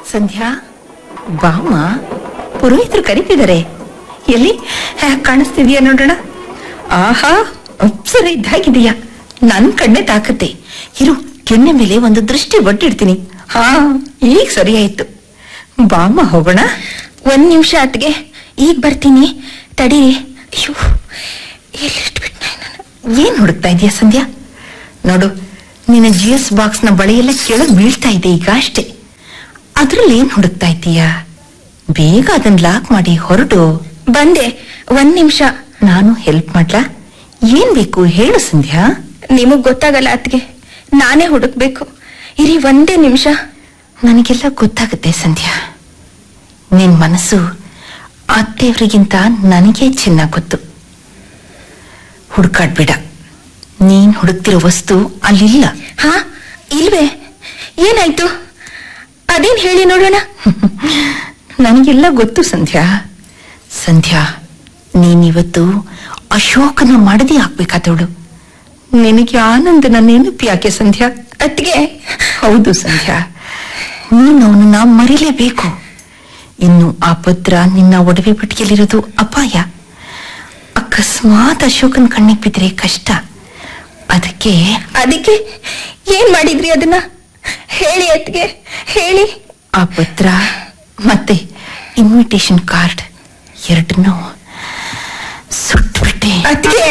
ಸಂಧ್ಯಾ ಬಾಮ ಪುರೋಹಿತರು ಕರೀತಿದ್ದಾರೆ ಎಲ್ಲಿ ಹ್ಯಾಕ್ ಕಾಣಿಸ್ತಿದ್ಯಾ ನೋಡೋಣ ಆಹಾ ಅಪ್ಸರ ಇದ್ದಾಗಿದೆಯಾ ನನ್ ಕಣ್ಣೆ ತಾಕತ್ತೆ ಇರು ಕೆನ್ನೆ ಮೇಲೆ ಒಂದು ದೃಷ್ಟಿ ಬಟ್ಟಿಡ್ತೀನಿ ಹಾ ಈಗ ಸರಿ ಆಯ್ತು ಬಾಮ ಹೋಗೋಣ ಒಂದ್ ನಿಮಿಷ ಅತ್ಗೆ ಈಗ ಬರ್ತೀನಿ ತಡೀರಿ ಅಯ್ಯೋ ಎಲ್ಲಿಟ್ಬಿಟ್ಟ ಏನ್ ಹುಡುಕ್ತಾ ಇದೀಯ ಸಂಧ್ಯಾ ನೋಡು ನಿನ್ನ ಜಿ ಎಸ್ ಬಾಕ್ಸ್ ನ ಬಳೆಯೆಲ್ಲ ಕೆಳಗ್ ಬೀಳ್ತಾ ಇದೆ ಈಗ ಅಷ್ಟೇ ಅದ್ರಲ್ಲಿ ಏನ್ ಹುಡುಕ್ತಾ ಇದ್ದೀಯಾ ಬೇಗ ಅದನ್ನ ಲಾಕ್ ಮಾಡಿ ಹೊರಟು ಬಂದೆ ಒಂದ್ ನಿಮಿಷ ನಾನು ಹೆಲ್ಪ್ ಮಾಡ್ಲಾ ಏನ್ ಬೇಕು ಹೇಳು ಸಂಧ್ಯಾ ನಿಮಗ್ ಗೊತ್ತಾಗಲ್ಲ ಅತ್ಗೆ ನಾನೇ ಹುಡುಕ್ಬೇಕು ಇರಿ ಒಂದೇ ನಿಮಿಷ ನನಗೆಲ್ಲ ಗೊತ್ತಾಗುತ್ತೆ ಸಂಧ್ಯಾ ನಿನ್ ಮನಸ್ಸು ಅತ್ತೆಯವರಿಗಿಂತ ನನಗೆ ಚೆನ್ನಾಗ್ ಗೊತ್ತು ಹುಡುಕಾಡ್ಬೇಡ ನೀನ್ ಹುಡುಕ್ತಿರೋ ವಸ್ತು ಅಲ್ಲಿಲ್ಲ ಹಾ ಇಲ್ವೇ ಏನಾಯ್ತು ಅದೇನ್ ಹೇಳಿ ನೋಡೋಣ ನನಗೆಲ್ಲ ಗೊತ್ತು ಸಂಧ್ಯಾ ಸಂಧ್ಯಾ ನೀನಿವತ್ತು ಅಶೋಕನ ಮಾಡದಿ ಹಾಕ್ಬೇಕಾದವಳು ನಿನಗೆ ಆನಂದನ ನೆನಪು ಯಾಕೆ ಸಂಧ್ಯಾ ಅತ್ಗೆ ಹೌದು ಸಂಧ್ಯಾ ನೀನು ಅವನನ್ನ ಮರಿಲೇಬೇಕು ಇನ್ನು ಆ ಪತ್ರ ನಿನ್ನ ಒಡವೆ ಪಟ್ಟಿಗೆಲಿರೋದು ಅಪಾಯ ಅಕಸ್ಮಾತ್ ಅಶೋಕನ್ ಕಣ್ಣಿಗೆ ಬಿದ್ರೆ ಕಷ್ಟ ಅದಕ್ಕೆ ಅದಕ್ಕೆ ಏನ್ ಮಾಡಿದ್ರಿ ಅದನ್ನ ಹೇಳಿ ಅತ್ಗೆ ಹೇಳಿ ಆ ಪತ್ರ ಮತ್ತೆ ಇನ್ವಿಟೇಷನ್ ಕಾರ್ಡ್ ಎರಡನ್ನೂ ಸುಟ್ಬಿಟ್ಟೆ ಅತ್ಗೆ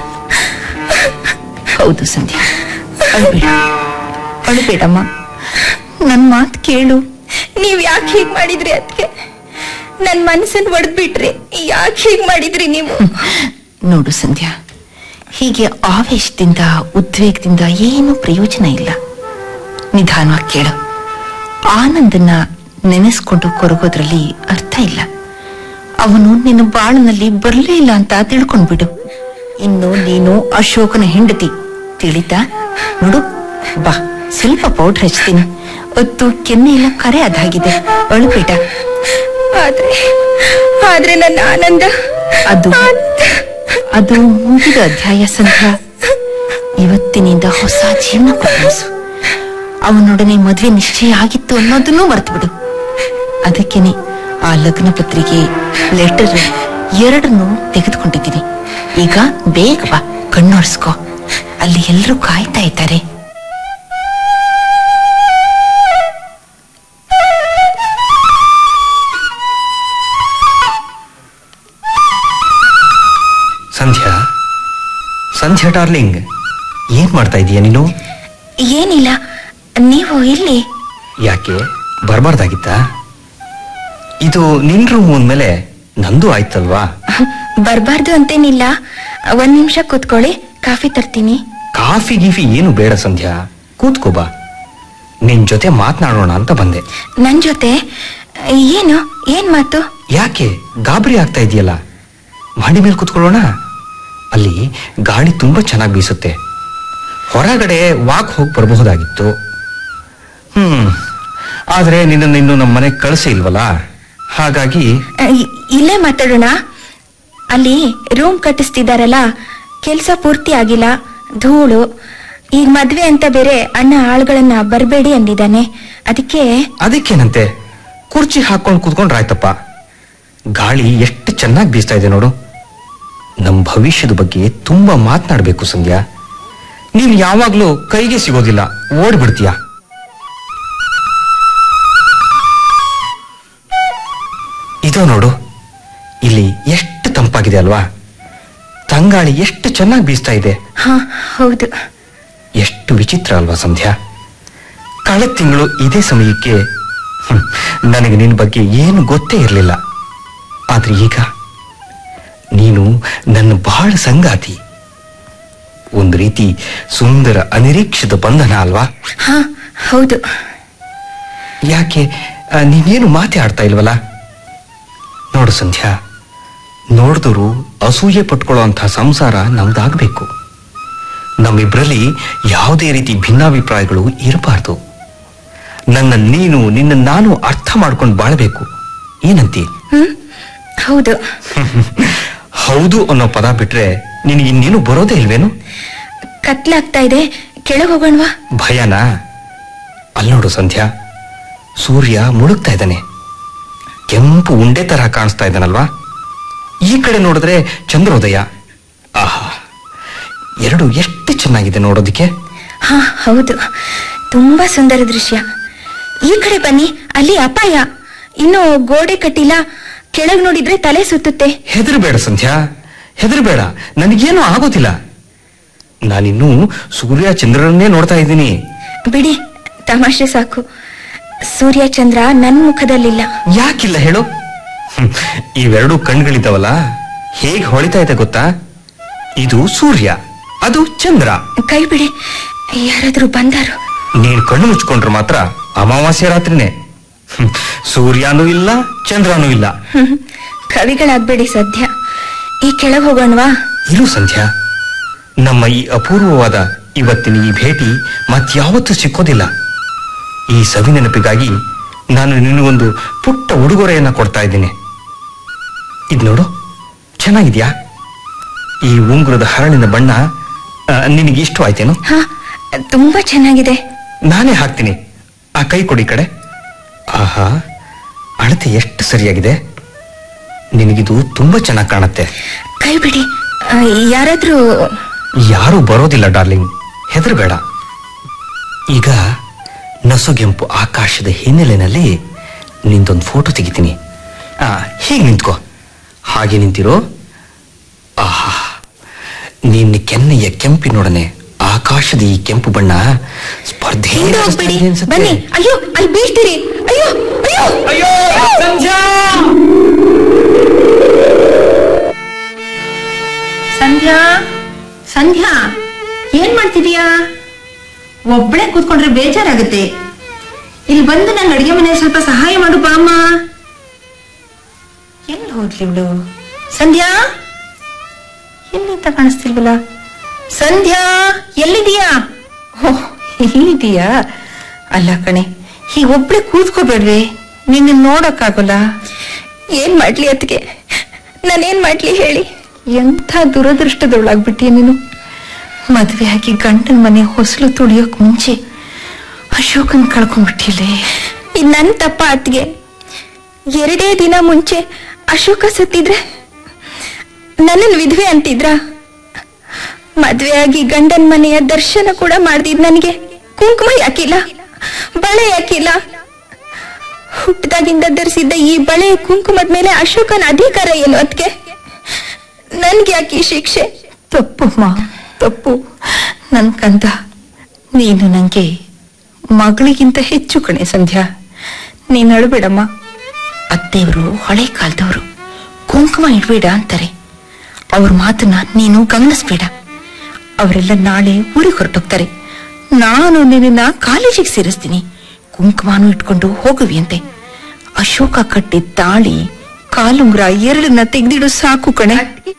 ಹೌದು ಸಂಧ್ಯಾ ಅಳ್ಬೇಡ ಅಳ್ಬೇಡಮ್ಮ ನನ್ ಮಾತು ಕೇಳು ನೀವ್ ಯಾಕೆ ಹೀಗ್ ಮಾಡಿದ್ರಿ ಅತ್ಗೆ ನನ್ ಮನಸ್ಸನ್ ಒಡೆದ್ಬಿಟ್ರಿ ಯಾಕೆ ಹೀಗ್ ಮಾಡಿದ್ರಿ ನೀವು ನೋಡು ಸಂಧ್ಯಾ ಹೀಗೆ ಆವೇಶದಿಂದ ಉದ್ವೇಗದಿಂದ ಏನು ಪ್ರಯೋಜನ ಇಲ್ಲ ನಿಧಾನವಾಗಿ ಕೇಳು ಆನಂದನ ನೆನೆಸ್ಕೊಂಡು ಕೊರಗೋದ್ರಲ್ಲಿ ಅರ್ಥ ಇಲ್ಲ ಅವನು ನಿನ್ನ ಬಾಳಿನಲ್ಲಿ ಬರಲೇ ಇಲ್ಲ ಅಂತ ತಿಳ್ಕೊಂಡ್ಬಿಡು ಇನ್ನು ನೀನು ಅಶೋಕನ ಹೆಂಡತಿ ತಿಳಿತಾ ನೋಡು ಬಾ ಸ್ವಲ್ಪ ಪೌಡರ್ ಹಚ್ತೀನಿ ಹೊತ್ತು ಕೆನ್ನೆ ಎಲ್ಲ ಕರೆ ಅದಾಗಿದೆ ಅಳುಬೇಡ ಆದ್ರೆ ಆದ್ರೆ ನನ್ನ ಆನಂದ ಅದು ಆನಂದ. ಅದು ಮುಗಿದ ಅಧ್ಯಾಯ ಸಂಧ್ಯಾ ಇವತ್ತಿನಿಂದ ಹೊಸ ಜೀವನ ಪ್ರಾರಂಭಿಸು ಅವನೊಡನೆ ಮದುವೆ ನಿಶ್ಚಯ ಆಗಿತ್ತು ಅನ್ನೋದನ್ನೂ ಮರೆತು ಬಿಡು ಅದಕ್ಕೇನೆ ಆ ಲಗ್ನ ಪತ್ರಿಕೆ ಲೆಟರ್ ಎರಡನ್ನೂ ತೆಗೆದುಕೊಂಡಿದ್ದೀನಿ ಈಗ ಬೇಗ ಬಾ ಕಣ್ಣೊರೆಸ್ಕೋ ಅಲ್ಲಿ ಎಲ್ಲರೂ ಕಾಯ್ತಾ ಇದ್ದಾರೆ ಸಂಧ್ಯಾ ಸಂಧ್ಯಾ ಡಾರ್ಲಿಂಗ್ ಏನ್ ಮಾಡ್ತಾ ಇದೀಯ ನೀನು ಏನಿಲ್ಲ ನೀವು ಇಲ್ಲಿ ಯಾಕೆ ಬರಬಾರ್ದಾಗಿತ್ತಾ ಇದು ನಿನ್ ರೂಮ್ ಅಂದ್ಮೇಲೆ ನಂದು ಆಯ್ತಲ್ವಾ ಬರ್ಬಾರ್ದು ಅಂತೇನಿಲ್ಲ ಒಂದ್ ನಿಮಿಷ ಕೂತ್ಕೊಳ್ಳಿ ಕಾಫಿ ತರ್ತೀನಿ ಕಾಫಿ ಗೀಫಿ ಏನು ಬೇಡ ಸಂಧ್ಯಾ ಕೂತ್ಕೋ ಬಾ ನಿನ್ ಜೊತೆ ಮಾತನಾಡೋಣ ಅಂತ ಬಂದೆ ನನ್ ಜೊತೆ ಏನು ಏನ್ ಮಾತು ಯಾಕೆ ಗಾಬರಿ ಆಗ್ತಾ ಇದೆಯಲ್ಲ ಮಾಡಿ ಮೇಲೆ ಕೂತ್ಕೊಳ್ಳೋಣ ಅಲ್ಲಿ ಗಾಳಿ ತುಂಬಾ ಚೆನ್ನಾಗಿ ಬೀಸುತ್ತೆ ಹೊರಗಡೆ ವಾಕ್ ಹೋಗಿ ಬರಬಹುದಾಗಿತ್ತು ಹ್ಮ್ ಆದ್ರೆ ನಿನ್ನನ್ನು ಇನ್ನು ನಮ್ಮ ಮನೆಗೆ ಕಳಿಸೇ ಇಲ್ವಲ್ಲ ಹಾಗಾಗಿ ಅ, ಇ- ಇಲ್ಲೇ ಮಾತಾಡೋಣ ಅಲ್ಲಿ ರೂಮ್ ಕಟ್ಟಿಸ್ತಿದಾರಲ್ಲ ಕೆಲ್ಸ ಪೂರ್ತಿ ಆಗಿಲ್ಲ ಧೂಳು ಈಗ ಮದ್ವೆ ಅಂತ ಬೇರೆ ಅಣ್ಣ ಆಳ್ಗಳನ್ನ ಬರ್ಬೇಡಿ ಅಂದಿದ್ದಾನೆ ಅದಕ್ಕೆ ಅದಕ್ಕೇನಂತೆ ಕುರ್ಚಿ ಹಾಕೊಂಡು ಕೂತ್ಕೊಂಡ್ರಾಯ್ತಪ್ಪ ಗಾಳಿ ಎಷ್ಟು ಚೆನ್ನಾಗಿ ಬೀಸ್ತಾ ಇದೆ ನೋಡು ನಮ್ಮ ಭವಿಷ್ಯದ ಬಗ್ಗೆ ತುಂಬಾ ಮಾತನಾಡಬೇಕು ಸಂಧ್ಯಾ ನೀನು ಯಾವಾಗ್ಲೂ ಕೈಗೆ ಸಿಗೋದಿಲ್ಲ ಓಡ್ಬಿಡ್ತೀಯ ಇದೋ ನೋಡು ಇಲ್ಲಿ ಎಷ್ಟು ತಂಪಾಗಿದೆ ಅಲ್ವಾ ತಂಗಾಳಿ ಎಷ್ಟು ಚೆನ್ನಾಗಿ ಬೀಸ್ತಾ ಇದೆ ಹಾ ಹೌದು ಎಷ್ಟು ವಿಚಿತ್ರ ಅಲ್ವಾ ಸಂಧ್ಯಾ ಕಳೆದ ತಿಂಗಳು ಇದೇ ಸಮಯಕ್ಕೆ ಹ್ಮ್, ನನಗೆ ನಿನ್ನ ಬಗ್ಗೆ ಏನು ಗೊತ್ತೇ ಇರಲಿಲ್ಲ ಆದ್ರೆ ಈಗ ನೀನು ನನ್ನ ಬಹಳ ಸಂಗಾತಿ ಒಂದು ರೀತಿ ಸುಂದರ ಅನಿರೀಕ್ಷಿತ ಬಂಧನ ಅಲ್ವಾ ಹಾ ಹೌದು ಯಾಕೆ ಆ, ನೀನೇನು ಮಾತೇ ಆಡ್ತಾ ಇಲ್ವಲ್ಲ ನೋಡು ಸಂಧ್ಯಾ ನೋಡಿದವರು ಅಸೂಯೆ ಪಟ್ಕೊಳ್ಳುವಂತಹ ಸಂಸಾರ ನಮ್ದಾಗಬೇಕು ನಮ್ಮಿಬ್ರಲ್ಲಿ ಯಾವುದೇ ರೀತಿ ಭಿನ್ನಾಭಿಪ್ರಾಯಗಳು ಇರಬಾರ್ದು ನನ್ನ ನೀನು ನಿನ್ನ ನಾನು ಅರ್ಥ ಮಾಡ್ಕೊಂಡು ಬಾಳ್ಬೇಕು ಏನಂತಿ ಹ್ಮ್ ಹೌದು ಹೌದು ಅನ್ನೋ ಪದ ಬಿಟ್ರೆ ನಿನಗೆ ಇನ್ನೇನು ಬರೋದೇ ಇಲ್ವೇನು ಕತ್ಲಾಗ್ತಾ ಇದೆ ಕೆಳಗೆ ಹೋಗೋಣವಾ ಭಯನಾ ಅಲ್ಲಿ ನೋಡು ಸಂಧ್ಯಾ ಸೂರ್ಯ ಮುಳುಗ್ತಾ ಇದ್ದಾನೆ ಕೆಂಪು ಉಂಡೆ ತರಹ ಕಾಣಿಸ್ತಾ ಇದ್ದಾನಲ್ವಾ ಈ ಕಡೆ ನೋಡಿದ್ರೆ ಚಂದ್ರೋದಯ ಆಹಾ ಎರಡು ಎಷ್ಟು ಚೆನ್ನಾಗಿದೆ ನೋಡೋದಿಕ್ಕೆ ಹಾ ಹೌದು ತುಂಬಾ ಸುಂದರ ದೃಶ್ಯ ಈ ಕಡೆ ಬನ್ನಿ ಅಲ್ಲಿ ಅಪಾಯ ಇನ್ನು ಗೋಡೆ ಕಟ್ಟಿಲ್ಲ ಕೆಳಗ್ ನೋಡಿದ್ರೆ ತಲೆ ಸುತ್ತುತ್ತೆ ಹೆದರ್ಬೇಡ ಸಂಧ್ಯಾ ಹೆದರ್ಬೇಡ ನನಗೇನು ಆಗೋದಿಲ್ಲ ನಾನಿನ್ನೂ ಸೂರ್ಯ ಚಂದ್ರನನ್ನೇ ನೋಡ್ತಾ ಇದ್ದೀನಿ ಬಿಡಿ ತಮಾಷೆ ಸಾಕು ಸೂರ್ಯ ಚಂದ್ರ ನನ್ ಮುಖದಲ್ಲಿಲ್ಲ ಯಾಕಿಲ್ಲ ಹೇಳು ಹ್ಮ್, ಇವೆರಡು ಕಣ್ಗಳಿದ್ದಾವಲ್ಲ ಹೇಗೆ ಹೊಳಿತಾ ಇದೆ ಗೊತ್ತಾ ಇದು ಸೂರ್ಯ ಅದು ಚಂದ್ರ ಕೈ ಬಿಡಿ ಯಾರಾದ್ರೂ ಬಂದಾರು ನೀನ್ ಕಣ್ಣು ಮುಚ್ಕೊಂಡ್ರೆ ಮಾತ್ರ ಅಮಾವಾಸ್ಯ ರಾತ್ರಿನೇ ಹ್ಮ್, ಸೂರ್ಯನೂ ಇಲ್ಲ ಚಂದ್ರನೂ ಇಲ್ಲ ಹ್ಮ್. ಕವಿಗಳಾಗ್ಬೇಡಿ ಸದ್ಯ ಈ ಕೆಳಗ್ ಹೋಗೋಣವಾ ಇರು ಸಂಧ್ಯಾ ನಮ್ಮ ಈ ಅಪೂರ್ವವಾದ ಇವತ್ತಿನ ಈ ಭೇಟಿ ಮತ್ಯಾವತ್ತೂ ಸಿಕ್ಕೋದಿಲ್ಲ ಈ ಸವಿ ನೆನಪಿಗಾಗಿ ನಾನು ನಿನಗೊಂದು ಪುಟ್ಟ ಉಡುಗೊರೆಯನ್ನ ಕೊಡ್ತಾ ಇದ್ದೀನಿ ಇದು ನೋಡು ಚೆನ್ನಾಗಿದ್ಯಾ ಈ ಉಂಗುರದ ಹರಳಿನ ಬಣ್ಣ ಆ, ನಿನಗೆ ಇಷ್ಟವಾಯ್ತೇನು ಹಾ ತುಂಬಾ ಚೆನ್ನಾಗಿದೆ ನಾನೇ ಹಾಕ್ತೀನಿ ಆ ಕೈ ಕೊಡಿ ಈ ಕಡೆ ಆಹಾ ಅಳತೆ ಎಷ್ಟು ಸರಿಯಾಗಿದೆ ನಿನಗಿದು ತುಂಬಾ ಚೆನ್ನಾಗಿ ಕಾಣುತ್ತೆ ಕೈ ಬಿಡಿ ಆ, ಯಾರಾದ್ರೂ ಯಾರೂ ಬರೋದಿಲ್ಲ ಡಾರ್ಲಿಂಗ್ ಹೆದರಬೇಡ ಈಗ ನಸುಗೆಂಪು ಆಕಾಶದ ಹಿನ್ನೆಲೆಯಲ್ಲಿ ನಿಂದೊಂದು ಫೋಟೋ ತೆಗಿತೀನಿ ಆ ಹೀಗೆ ನಿಂತ್ಕೋ ಹಾಗೆ ನಿಂತಿರೋ ಆಹಾ ನಿನ್ನ ಕೆನ್ನೆಯ ಕೆಂಪಿನೊಡನೆ ಆಕಾಶದ ಈ ಕೆಂಪು ಬಣ್ಣ ಸ್ಪರ್ಧೆ ಹಿಂದೆ ಹೋಗ್ಬೇಡಿ ಬನ್ನಿ ಅಯ್ಯೋ ಅಲ್ಲಿ ಬೀಳ್ತೀರಿ ಅಯ್ಯೋ ಅಯ್ಯೋ ಸಂಧ್ಯಾ ಸಂಧ್ಯಾ ಏನ್ ಮಾಡ್ತಿದೀಯಾ ಒಬ್ಳೆ ಕೂತ್ಕೊಂಡ್ರೆ ಬೇಜಾರಾಗುತ್ತೆ ಇಲ್ಲಿ ಬಂದು ನಂಗೆ ಅಡಿಗೆ ಮನೆ ಸ್ವಲ್ಪ ಸಹಾಯ ಮಾಡು ಬಾ ಅಮ್ಮ ಎಲ್ಲಿ ಹೋದ್ಲಿ ಇವಳು ಸಂಧ್ಯಾ ಎಲ್ಲಿಂತ ಕಾಣಿಸ್ತಿಲ್ವಲ್ಲ ಸಂಧ್ಯಾ ಎಲ್ಲಿದೀಯಾ ಓಹ್ ಇಲ್ಲಿದೀಯಾ ಅಲ್ಲ ಕಣೆ ಹೀಗೆ ಒಬ್ಳೆ ಕೂತ್ಕೋಬೇಡ್ವೆ ನಿನ್ನ ನೋಡಕ್ಕಾಗಲ್ಲ ಏನ್ ಮಾಡ್ಲಿ ಅದಕ್ಕೆ ನಾನೇನ್ ಮಾಡ್ಲಿ ಹೇಳಿ ಎಂಥ ದುರದೃಷ್ಟದೊಳಾಗ್ಬಿಟ್ಟಿ ನೀನು ಮದ್ವೆ ಆಗಿ ಗಂಡನ ಮನೆ ಹೊಸಲು ತುಳಿಯೋಕ್ ಮುಂಚೆ ಅಶೋಕನ್ ಕಳ್ಕೊಂಡ್ಬಿಟ್ಟಿಲ್ಲೇ ಇದ್ ನನ್ ತಪ್ಪ ಅತ್ಗೆ ಎರಡೇ ದಿನ ಮುಂಚೆ ಅಶೋಕ ಸತ್ತಿದ್ರೆ ನನ್ನನ್ ವಿಧವೆ ಅಂತಿದ್ರ ಮದ್ವೆ ಆಗಿ ಗಂಡನ್ ಮನೆಯ ದರ್ಶನ ಕೂಡ ಮಾಡ್ದಿದ್ ನನಗೆ ಕುಂಕುಮ ಯಾಕಿಲ್ಲ ಬಳೆ ಯಾಕಿಲ್ಲ ಹುಟ್ಟದಾಗಿಂದ ಧರಿಸಿದ್ದ ಈ ಬಳೆ ಕುಂಕುಮದ ಮೇಲೆ ಅಶೋಕನ ಅಧಿಕಾರ ಏನು ಅದ್ಕೆ ನನ್ಗೆ ಯಾಕೆ ಈ ಶಿಕ್ಷೆ ತಪ್ಪಮ್ಮ ತಪ್ಪು ನನ್ ಕಂದ ನೀನು ನಂಗೆ ಮಗಳಿಗಿಂತ ಹೆಚ್ಚು ಕಣೆ ಸಂಧ್ಯಾ ನೀನ್ ಅಳಬೇಡಮ್ಮ ಅತ್ತೆಯವರು ಹಳೆ ಕಾಲದವರು ಕುಂಕುಮ ಇಡ್ಬೇಡ ಅಂತಾರೆ ಅವ್ರ ಮಾತನ್ನ ನೀನು ಗಮನಿಸ್ಬೇಡ ಅವರೆಲ್ಲ ನಾಳೆ ಊರಿಗೆ ಹೊರಟೋಗ್ತಾರೆ ನಾನು ನಿನ್ನ ಕಾಲೇಜಿಗೆ ಸೇರಿಸ್ತೀನಿ ಕುಂಕುಮನೂ ಇಟ್ಕೊಂಡು ಹೋಗುವಿಯಂತೆ ಅಶೋಕ ಕಟ್ಟಿದ ತಾಳಿ ಕಾಲುಂಗ್ರ ಎರಡನ್ನ ತೆಗೆದಿಡು ಸಾಕು ಕಣೆ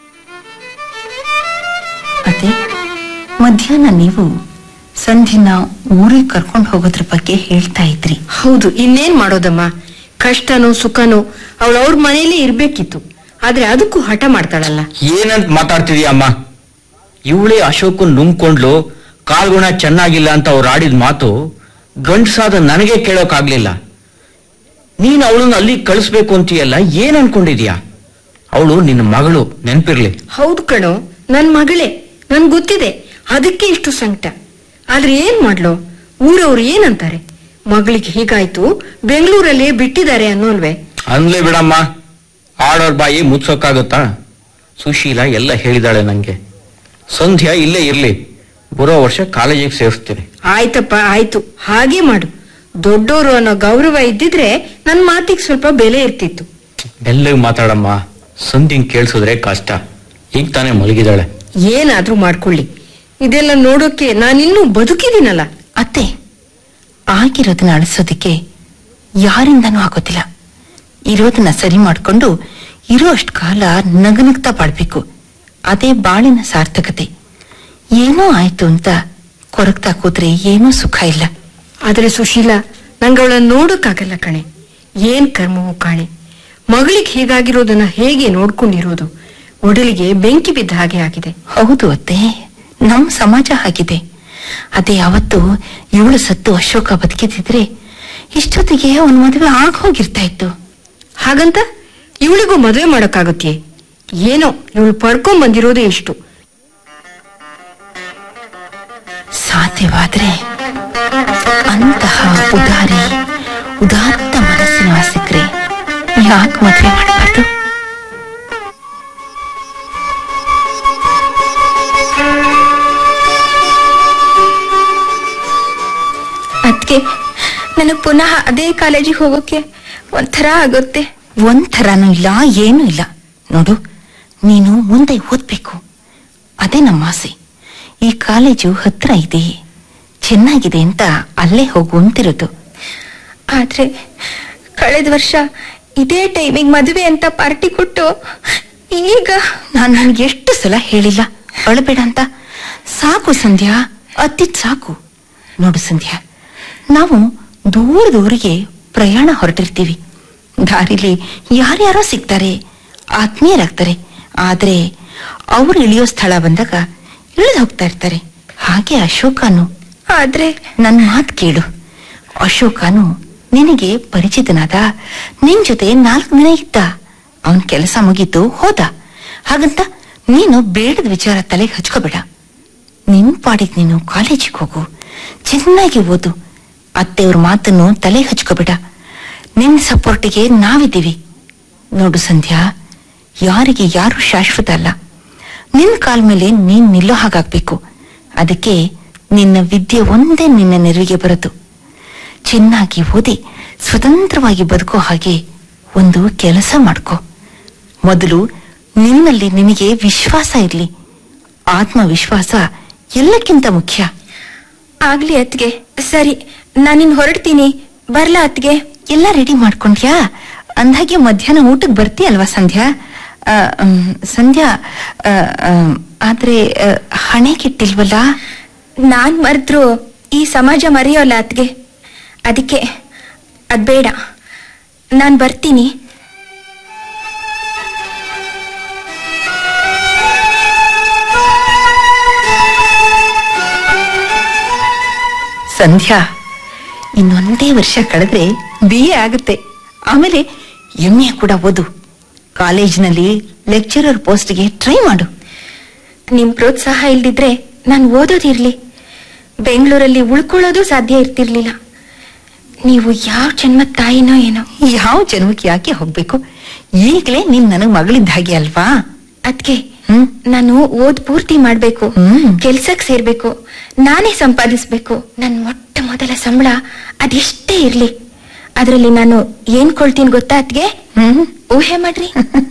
ಅದೇ ಮಧ್ಯಾಹ್ನ ನೀವು ಸಂಧಿನ ಊರಿಗೆ ಕರ್ಕೊಂಡು ಹೋಗೋದ್ರ ಬಗ್ಗೆ ಹೇಳ್ತಾ ಇದ್ರಿ ಹೌದು ಇನ್ನೇನ್ ಮಾಡೋದಮ್ಮ ಕಷ್ಟನೋ ಸುಖನೋ ಅವಳು ಅವ್ರ ಮನೇಲಿ ಇರ್ಬೇಕಿತ್ತು ಆದ್ರೆ ಅದಕ್ಕೂ ಹಠ ಮಾಡ್ತಾಳಲ್ಲ ಏನಂತ ಮಾತಾಡ್ತಿದೀಯ ಅಮ್ಮ ಇವಳೇ ಅಶೋಕನ್ ನುಂಗ್ಕೊಂಡ್ಲು ಕಾಲ್ಗುಣ ಚೆನ್ನಾಗಿಲ್ಲ ಅಂತ ಅವ್ರು ಆಡಿದ ಮಾತು ಗಂಡ್ಸಾದ ನನಗೆ ಕೇಳೋಕಾಗ್ಲಿಲ್ಲ ನೀನ್ ಅವಳನ್ನ ಅಲ್ಲಿ ಕಳಿಸ್ಬೇಕು ಅಂತೀಯಲ್ಲ ಏನ್ ಅನ್ಕೊಂಡಿದ್ಯಾ ಅವಳು ನಿನ್ನ ಮಗಳು ನೆನ್ಪಿರ್ಲಿ ಹೌದು ಕಣೋ ನನ್ ಮಗಳೇ ನನ್ ಗೊತ್ತಿದೆ ಅದಕ್ಕೆ ಇಷ್ಟು ಸಂಕಟ ಆದ್ರೆ ಏನ್ ಮಾಡ್ಲೋ ಊರವ್ರು ಏನಂತಾರೆ ಮಗಳಿಗೆ ಹೀಗಾಯ್ತು ಬೆಂಗಳೂರಲ್ಲೇ ಬಿಟ್ಟಿದ್ದಾರೆ ಅನ್ನೋಲ್ವೇ ಅನ್ಲೇ ಬಿಡಮ್ಮ ಆಡೋರ್ ಬಾಯಿ ಮುಚ್ಚೋಕ್ಕಾಗುತ್ತಾ ಸುಶೀಲ ಎಲ್ಲ ಹೇಳಿದಾಳೆ ನಂಗೆ ಸಂಧ್ಯಾ ಇಲ್ಲೇ ಇರ್ಲಿ ಬರೋ ವರ್ಷ ಕಾಲೇಜಿಗೆ ಸೇರಿಸ್ತೀನಿ ಆಯ್ತಪ್ಪ ಆಯ್ತು ಹಾಗೆ ಮಾಡು ದೊಡ್ಡೋರು ಅನ್ನೋ ಗೌರವ ಇದ್ದಿದ್ರೆ ನನ್ ಮಾತಿಗೆ ಸ್ವಲ್ಪ ಬೆಲೆ ಇರ್ತಿತ್ತು ಮೆಲ್ಲಗೆ ಮಾತಾಡಮ್ಮ ಸಂಧಿಂಗ್ ಕೇಳಿಸಿದ್ರೆ ಕಷ್ಟ ಈಗ ತಾನೇ ಮಲಗಿದಾಳೆ ಏನಾದ್ರೂ ಮಾಡ್ಕೊಳ್ಳಿ ಇದೆಲ್ಲ ನೋಡೋಕೆ ನಾನಿನ್ನೂ ಬದುಕಿದ್ದೀನಲ್ಲ ಅತ್ತೆ ಆಗಿರೋದನ್ನ ಅಳಿಸೋದಕ್ಕೆ ಯಾರಿಂದನೂ ಆಗೋದಿಲ್ಲ ಇರೋದನ್ನ ಸರಿ ಮಾಡ್ಕೊಂಡು ಇರೋ ಅಷ್ಟು ಕಾಲ ನಗನಗ್ತಾ ಬಾಳ್ಬೇಕು ಅದೇ ಬಾಳಿನ ಸಾರ್ಥಕತೆ ಏನೋ ಆಯ್ತು ಅಂತ ಕೊರಗ್ತಾ ಕೂತ್ರೆ ಏನೂ ಸುಖ ಇಲ್ಲ ಆದ್ರೆ ಸುಶೀಲ ನಂಗೆ ಅವಳನ್ನ ನೋಡೋಕ್ಕಾಗಲ್ಲ ಕಣೆ ಏನ್ ಕರ್ಮವೋ ಕಾಣೆ ಮಗಳಿಗೆ ಹೀಗಾಗಿರೋದನ್ನ ಹೇಗೆ ನೋಡ್ಕೊಂಡಿರೋದು ಒಡಲಿಗೆ ಬೆಂಕಿ ಬಿದ್ದ ಹಾಗೆ ಆಗಿದೆ ಹೌದು ಅತ್ತೆ ನಮ್ ಸಮಾಜ ಆಗಿದೆ ಅದೇ ಯಾವತ್ತು ಇವಳು ಸತ್ತು ಅಶೋಕ ಬದುಕಿದ್ರೆ ಇಷ್ಟೊತ್ತಿಗೆ ಅವನ ಮದುವೆ ಆಗ ಹೋಗಿರ್ತಾ ಇತ್ತು ಹಾಗಂತ ಇವಳಿಗೂ ಮದುವೆ ಮಾಡೋಕ್ಕಾಗತ್ತೆ ಏನೋ ಇವಳು ಪಡ್ಕೊಂಡ್ ಬಂದಿರೋದೇ ಇಷ್ಟು ಸಾಧ್ಯವಾದ್ರೆ ಅಂತಹ ಉದಾರಿ ಉದಾತ್ತ ಮನಸ್ಸಿನ ಸಿಕ್ರೆ ಯಾಕೆ ಮದುವೆ ಮಾಡಬಾರ್ದು ಅದಕ್ಕೆ ನನಗೆ ಪುನಃ ಅದೇ ಕಾಲೇಜಿಗೆ ಹೋಗೋಕೆ ಒಂಥರ ಆಗುತ್ತೆ ಒಂಥರನೂ ಇಲ್ಲ ಏನೂ ಇಲ್ಲ ನೋಡು ನೀನು ಮುಂದೆ ಓದ್ಬೇಕು ಅದೇ ನಮ್ಮ ಆಸೆ ಈ ಕಾಲೇಜು ಹತ್ರ ಇದೆ ಚೆನ್ನಾಗಿದೆ ಅಂತ ಅಲ್ಲೇ ಹೋಗು ಅಂತಿರೋದು ಆದ್ರೆ ಕಳೆದ ವರ್ಷ ಇದೇ ಟೈಮಿಗೆ ಮದುವೆ ಅಂತ ಪಾರ್ಟಿ ಕೊಟ್ಟು ಈಗ ನಾನು ನಿನ್ಗೆ ಎಷ್ಟು ಸಲ ಹೇಳಿಲ್ಲ ಅಳಬೇಡ ಅಂತ ಸಾಕು ಸಂಧ್ಯಾ ಅತ್ತಿದ್ ಸಾಕು ನೋಡು ಸಂಧ್ಯಾ ನಾವು ದೂರದೂರಿಗೆ ಪ್ರಯಾಣ ಹೊರಟಿರ್ತೀವಿ ದಾರಿಲಿ ಯಾರ್ಯಾರೋ ಸಿಗ್ತಾರೆ ಆತ್ಮೀಯರಾಗ್ತಾರೆ ಆದ್ರೆ ಅವ್ರು ಇಳಿಯೋ ಸ್ಥಳ ಬಂದಾಗ ಇಳಿದು ಹೋಗ್ತಾ ಇರ್ತಾರೆ ಹಾಗೆ ಅಶೋಕನು ಆದ್ರೆ ನನ್ ಮಾತ್ ಕೇಳು ಅಶೋಕನು ನಿನಗೆ ಪರಿಚಿತನಾದ ನಿನ್ ಜೊತೆ ನಾಲ್ಕು ದಿನ ಇದ್ದ ಅವನ್ ಕೆಲಸ ಮುಗೀತು ಹೋದ ಹಾಗಂತ ನೀನು ಬೇಡದ ವಿಚಾರ ತಲೆಗೆ ಹಚ್ಕೋಬೇಡ ನಿನ್ ಪಾಡಿಗೆ ನೀನು ಕಾಲೇಜಿಗೆ ಹೋಗು ಚೆನ್ನಾಗಿ ಓದು ಅತ್ತೆಯವ್ರ ಮಾತನ್ನು ತಲೆಗೆ ಹಚ್ಕೋಬೇಡ ನಿನ್ ಸಪೋರ್ಟಿಗೆ ನಾವಿದ್ದೀವಿ ನೋಡು ಸಂಧ್ಯಾ ಯಾರಿಗೆ ಯಾರು ಶಾಶ್ವತ ಅಲ್ಲ ನಿನ್ ಕಾಲ್ ಮೇಲೆ ನೀನ್ ನಿಲ್ಲೋ ಹಾಗಾಗ್ಬೇಕು ಅದಕ್ಕೆ ನಿನ್ನ ವಿದ್ಯೆ ಒಂದೇ ನಿನ್ನ ನೆರವಿಗೆ ಬರದು ಚೆನ್ನಾಗಿ ಓದಿ ಸ್ವತಂತ್ರವಾಗಿ ಬದುಕೋ ಹಾಗೆ ಒಂದು ಕೆಲಸ ಮಾಡ್ಕೋ ಮೊದಲು ನಿನ್ನಲ್ಲಿ ನಿನಗೆ ವಿಶ್ವಾಸ ಇರ್ಲಿ ಆತ್ಮವಿಶ್ವಾಸ ಎಲ್ಲಕ್ಕಿಂತ ಮುಖ್ಯ ಆಗ್ಲಿ ಅತ್ಗೆ ಸರಿ ನಾನಿನ್ ಹೊರಡ್ತೀನಿ ಬರ್ಲಾ ಅತ್ಗೆ ಎಲ್ಲ ರೆಡಿ ಮಾಡ್ಕೊಂಡ್ಯಾ ಅಂದಾಗೆ ಮಧ್ಯಾಹ್ನ ಊಟಕ್ಕೆ ಬರ್ತೀಯಲ್ವಾ ಸಂಧ್ಯಾ ಆ, ಮ್, ಸಂಧ್ಯಾ ಆ, ಆ, ಆದ್ರೆ ಆ, ಹಣೆ ಕಿಟ್ಟಿಲ್ವಲ್ಲ ನಾನ್ ಮರೆದ್ರು ಈ ಸಮಾಜ ಮರೆಯೋಲ್ಲ ಅತ್ಗೆ ಅದಕ್ಕೆ ಅದ್ ಬೇಡ ನಾನ್ ಬರ್ತೀನಿ ಸಂಧ್ಯಾ ಇನ್ನೊಂದೇ ವರ್ಷ ಕಳೆದ್ರೆ ಬಿ ಎ ಆಗುತ್ತೆ ಆಮೇಲೆ ಎಂ ಎ ಕೂಡ ಓದು ಕಾಲೇಜಿನಲ್ಲಿ ಲೆಕ್ಚರರ್ ಪೋಸ್ಟ್ಗೆ ಟ್ರೈ ಮಾಡು ನಿಮ್ ಪ್ರೋತ್ಸಾಹ ಇಲ್ದಿದ್ರೆ ನಾನ್ ಓದೋದಿರ್ಲಿ ಬೆಂಗಳೂರಲ್ಲಿ ಉಳ್ಕೊಳ್ಳೋದು ಸಾಧ್ಯ ಇರ್ತಿರ್ಲಿಲ್ಲ ನೀವು ಯಾವ ಜನ್ಮದ ತಾಯಿನೋ ಏನೋ ಯಾವ ಜನ್ಮಕ್ಕೆ ಯಾಕೆ ಹೋಗ್ಬೇಕು ಈಗ್ಲೇ ನೀನ್ ನನಗ್ ಮಗಳಿದ್ದ ಹಾಗೆ ಅಲ್ವಾ ಅದ್ಕೆ ಹ್ಮ್ ನಾನು ಓದ್ ಪೂರ್ತಿ ಮಾಡ್ಬೇಕು ಹ್ಮ್. ಕೆಲ್ಸಕ್ ಸೇರ್ಬೇಕು ನಾನೇ ಸಂಪಾದಿಸ್ಬೇಕು ನನ್ ಮೊಟ್ಟ ಮೊದಲ ಸಂಬಳ ಅದೆಷ್ಟೇ ಇರ್ಲಿ ಅದ್ರಲ್ಲಿ ನಾನು ಏನ್ ಕೊಳ್ತೀನಿ ಗೊತ್ತಾ ಅದ್ಗೆ ಹ್ಮ್ ಊಹೆ ಮಾಡ್ರಿ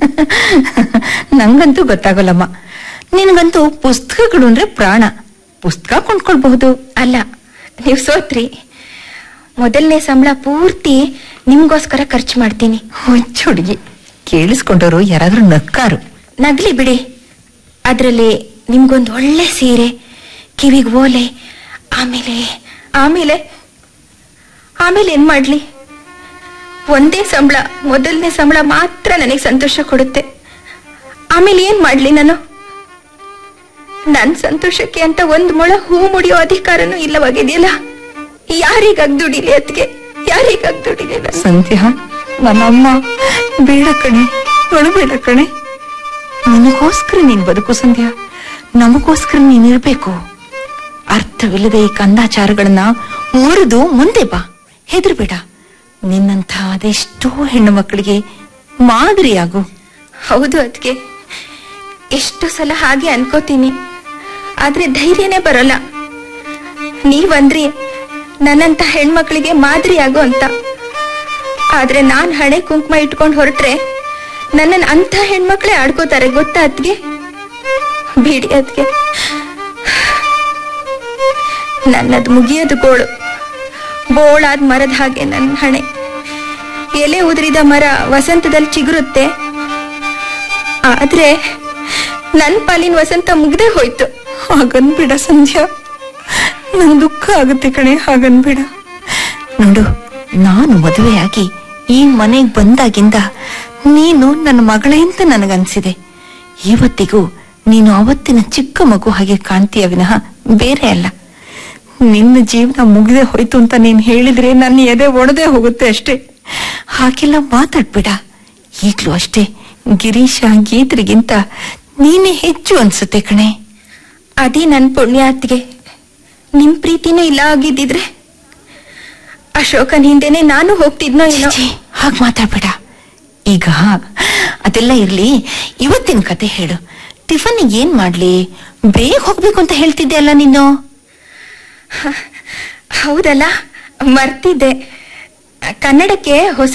ನಂಗಂತೂ ಗೊತ್ತಾಗಲ್ಲಮ್ಮ ನಿನಗಂತೂ ಪುಸ್ತಕಗಳು ಅಂದ್ರೆ ಪ್ರಾಣ ಪುಸ್ತಕ ಕೊಂಡ್ಕೊಳ್ಬಹುದು ಅಲ್ಲ ನೀವು ಸೋತ್ರಿ ಮೊದಲನೇ ಸಂಬಳ ಪೂರ್ತಿ ನಿಮ್ಗೋಸ್ಕರ ಖರ್ಚು ಮಾಡ್ತೀನಿ ಹುಚ್ಚ ಹುಡುಗಿ ಕೇಳಿಸ್ಕೊಂಡವರು ಯಾರಾದ್ರೂ ನಕ್ಕಾರು ನಗ್ಲಿ ಬಿಡಿ ಅದ್ರಲ್ಲಿ ನಿಮ್ಗೊಂದು ಒಳ್ಳೆ ಸೀರೆ ಕಿವಿಗ್ ಓಲೆ ಆಮೇಲೆ ಆಮೇಲೆ ಆಮೇಲೆ ಏನ್ ಮಾಡ್ಲಿ ಒಂದೇ ಸಂಬಳ ಮೊದಲನೇ ಸಂಬಳ ಮಾತ್ರ ನನಗೆ ಸಂತೋಷ ಕೊಡುತ್ತೆ ಆಮೇಲೆ ಏನ್ ಮಾಡ್ಲಿ ನಾನು ನನ್ ಸಂತೋಷಕ್ಕೆ ಅಂತ ಒಂದ್ ಮೊಳ ಹೂ ಮುಡಿಯೋ ಅಧಿಕಾರನೂ ಇಲ್ಲವಾಗಿದೆಯಲ್ಲ ಯಾರಿಗಾಗ್ ದುಡಿಲಿ ಅದ್ಗೆ ಯಾರಿಗಾಗ್ ದುಡಿಲಿ ನಾನು? ಸಂಧ್ಯಾ ನನ್ನಮ್ಮ ಬೇಡ ಕಣೆ ಬೇಡ ಕಣೆ ನಿನಗೋಸ್ಕರ ನೀನ್ ಬದುಕು ಸಂಧ್ಯಾ ನಮಗೋಸ್ಕರ ನೀನಿರ್ಬೇಕು ಅರ್ಥವಿಲ್ಲದೆ ಈ ಕಂದಾಚಾರಗಳನ್ನ ಮುರಿದು ಮುಂದೆ ಬಾ ಹೆದರ್ಬೇಡ ನಿನ್ನಂಥ ಅದೆಷ್ಟೋ ಹೆಣ್ಣು ಮಕ್ಕಳಿಗೆ ಮಾದರಿಯಾಗು ಹೌದು ಅದಕ್ಕೆ ಎಷ್ಟು ಸಲ ಹಾಗೆ ಅನ್ಕೋತೀನಿ ಆದ್ರೆ ಧೈರ್ಯನೇ ಬರಲ್ಲ ನೀವಂದ್ರಿ ನನ್ನಂತ ಹೆಣ್ಮಕ್ಳಿಗೆ ಮಾದರಿ ಆಗು ಅಂತ ಆದ್ರೆ ನಾನ್ ಹಣೆ ಕುಂಕುಮ ಇಟ್ಕೊಂಡು ಹೊರಟ್ರೆ ನನ್ನನ್ ಅಂತ ಹೆಣ್ಮಕ್ಳೇ ಆಡ್ಕೋತಾರೆ ಗೊತ್ತಾ ಅದ್ಗೆ ಬಿಡಿ ಅದ್ಗೆ ನನ್ನದ್ ಮುಗಿಯೋದು ಗೋಳು ಬೋಳಾದ ಮರದ ಹಾಗೆ ನನ್ನ ಹಣೆ ಎಲೆ ಉದುರಿದ ಮರ ವಸಂತದಲ್ಲಿ ಚಿಗುರುತ್ತೆ ಆದ್ರೆ ನನ್ ಪಾಲಿನ ವಸಂತ ಮುಗ್ದೇ ಹೋಯ್ತು ಹಾಗನ್ಬೇಡ ಸಂಧ್ಯಾ ನಂಗ್ ದುಃಖ ಆಗುತ್ತೆ ಕಣೆ ಹಾಗನ್ಬೇಡ ನೋಡು ನಾನು ಮದುವೆಯಾಗಿ ಈ ಮನೆಗ್ ಬಂದಾಗಿಂದ ನೀನು ನನ್ನ ಮಗಳೇ ಅಂತ ನನಗನ್ಸಿದೆ ಇವತ್ತಿಗೂ ನೀನು ಅವತ್ತಿನ ಚಿಕ್ಕ ಮಗು ಹಾಗೆ ಕಾಣ್ತೀಯ ವಿನಃ ಬೇರೆ ಅಲ್ಲ ನಿನ್ನ ಜೀವನ ಮುಗಿದೇ ಹೋಯ್ತು ಅಂತ ನೀನ್ ಹೇಳಿದ್ರೆ ನನ್ನ ಎದೆ ಒಡೆದೇ ಹೋಗುತ್ತೆ ಅಷ್ಟೇ ಹಾಗೆಲ್ಲ ಮಾತಾಡ್ಬೇಡ ಈಗ್ಲೂ ಅಷ್ಟೇ ಗಿರೀಶ ಗೀತ್ರಿಗಿಂತ ನೀನೇ ಹೆಚ್ಚು ಅನ್ಸುತ್ತೆ ಕಣೆ ಅದೇ ನನ್ ಪುಣ್ಯಾತ್ಗೆ ನಿಮ್ ಪ್ರೀತಿನೂ ಇಲ್ಲ ಆಗಿದ್ದಿದ್ರೆ ಅಶೋಕನ್ ಹಿಂದೆನೆ ನಾನು ಹೋಗ್ತಿದ್ನೋ ಏನೋ ಛೀ, ಹಾಗ್ ಮಾತಾಡ್ಬೇಡ ಈಗ ಅದೆಲ್ಲ ಇರ್ಲಿ ಇವತ್ತಿನ ಕತೆ ಹೇಳು ಟಿಫನ್ ಏನ್ ಮಾಡ್ಲಿ ಬೇಗ ಹೋಗ್ಬೇಕು ಅಂತ ಹೇಳ್ತಿದ್ದೆ ಅಲ್ಲ ನೀನು ಹೌದಲ್ಲ ಮರ್ತಿದ್ದೆ ಕನ್ನಡಕ್ಕೆ ಹೊಸ